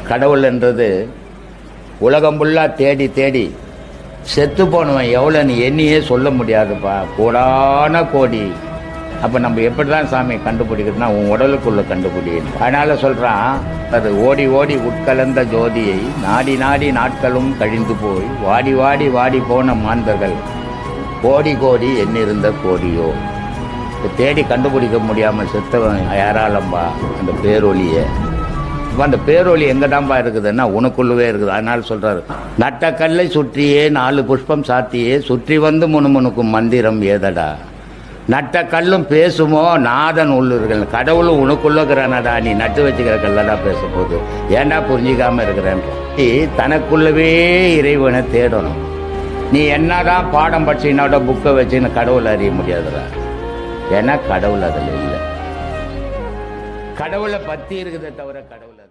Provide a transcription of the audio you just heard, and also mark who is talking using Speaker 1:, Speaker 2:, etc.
Speaker 1: கடவுள் என்றது உலகம் ஃபுல்லாக தேடி தேடி செத்து போனவன் எவ்வளோன்னு எண்ணியே சொல்ல முடியாதுப்பா கோடான கோடி அப்போ நம்ம எப்படி தான் சாமி கண்டுபிடிக்கிறதுனா உன் உடலுக்குள்ள கண்டுபிடி அதனால சொல்கிறான் அது ஓடி ஓடி உட்கலந்த ஜோதியை நாடி நாடி நாட்களும் கழிந்து போய் வாடி வாடி வாடி போன மாந்தர்கள் கோடி கோடி எண்ணிருந்த கோடியோ இப்ப தேடி கண்டுபிடிக்க முடியாமல் செத்தவன் யாராலம்பா அந்த பேரொலியை இப்ப அந்த பேரொலி எங்கதான்பா இருக்குதுன்னா உனக்குள்ளவே இருக்குது அதனால சொல்றாரு நட்ட கல்லை சுற்றியே நாலு புஷ்பம் சாத்தியே சுற்றி வந்து முணுமுணுக்கும் மந்திரம் ஏதடா நட்ட கல்லும் பேசுமோ நாதன் உள்ளுர்கள் கடவுளும் உனக்குள்ள இருக்கிறானடா நீ நட்டு வச்சுக்கிற கல்லடா பேச போகுது ஏன்டா புரிஞ்சிக்காம இருக்கிறேன் நீ தனக்குள்ளவே இறைவனை தேடணும் நீ என்னதான் பாடம் படிச்சினோட புக்கை வச்சுன்னு கடவுளை அறிய முடியாதுடா ஏன்னா கடவுள் அதில் இல்லை கடவுளை பத்தி இருக்குதே தவிர கடவுள்